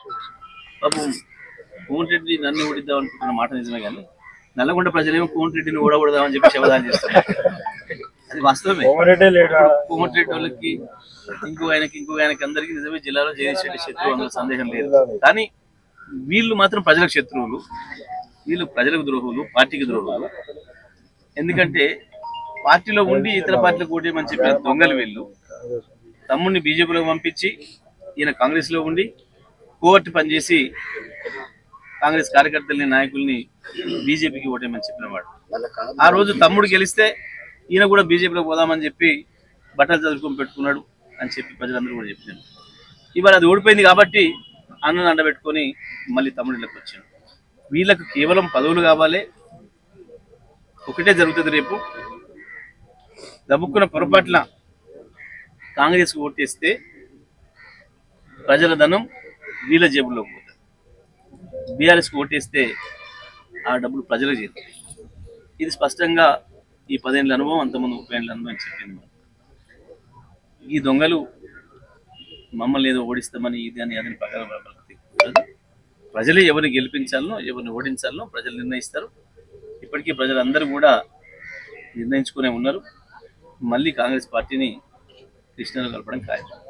పాపం కోమటిరెడ్డి నన్ను ఓడిద్దాం అనుకుంటున్న మాట నిజమే కానీ నల్లగొండ ప్రజలేమో కోమటిరెడ్డిని ఓడగొడదామని చెప్పి శవదానం చేస్తున్నారు అది వాస్తవమే కోమటిరెడ్డి వాళ్ళకి ఇంకో ఆయనకి ఇంకో ఆయనకి అందరికీ నిజమే జిల్లాలో జగదీష్ రెడ్డి శత్రువు అందులో సందేహం లేదు కానీ వీళ్ళు మాత్రం ప్రజలకు శత్రువులు వీళ్ళు ప్రజలకు ద్రోహులు పార్టీకి ద్రోహులు ఎందుకంటే పార్టీలో ఉండి ఇతర పార్టీలకు ఓటేయమని చెప్పిన దొంగలు వీళ్ళు తమ్ముడిని బీజేపీలో పంపించి ఈయన కాంగ్రెస్ లో ఉండి కోవర్ట్ పనిచేసి కాంగ్రెస్ కార్యకర్తల్ని నాయకుల్ని బీజేపీకి ఓటేయమని చెప్పినవాడు ఆ రోజు తమ్ముడు గెలిస్తే ఈయన కూడా బీజేపీలో పోదామని చెప్పి బట్టలు చదువుకొని పెట్టుకున్నాడు అని చెప్పి ప్రజలందరూ కూడా చెప్పారు ఇవాళ అది ఓడిపోయింది కాబట్టి అన్నను అండబెట్టుకొని మళ్ళీ తమ్ముడిలోకి వచ్చాడు వీళ్ళకు కేవలం పదవులు కావాలి ఒకటే జరుగుతుంది రేపు దబుక్కున్న పొరపాట్ల కాంగ్రెస్ ఓటేస్తే ప్రజల ధనం వీళ్ళ జేబులోకి పోతుంది బీఆర్ఎస్కి ఓటేస్తే ఆ డబ్బులు ప్రజలకు చేరుతాయి ఇది స్పష్టంగా ఈ పదేళ్ళ అనుభవం అంతమంది ముప్పై ఏళ్ళ అనుభవం అని చెప్పింది మనం. ఈ దొంగలు మమ్మల్ని ఏదో ఓడిస్తామని ఇది అని అదని పగల పగలగొట్టి కూర్చోదు. ప్రజలే ఎవరిని గెలిపించాలనో ఎవరిని ఓడించాలనో ప్రజలు నిర్ణయిస్తారు ఇప్పటికీ ప్రజలందరూ కూడా నిర్ణయించుకునే ఉన్నారు మళ్ళీ కాంగ్రెస్ పార్టీని కృష్ణలో కలపడం ఖాయం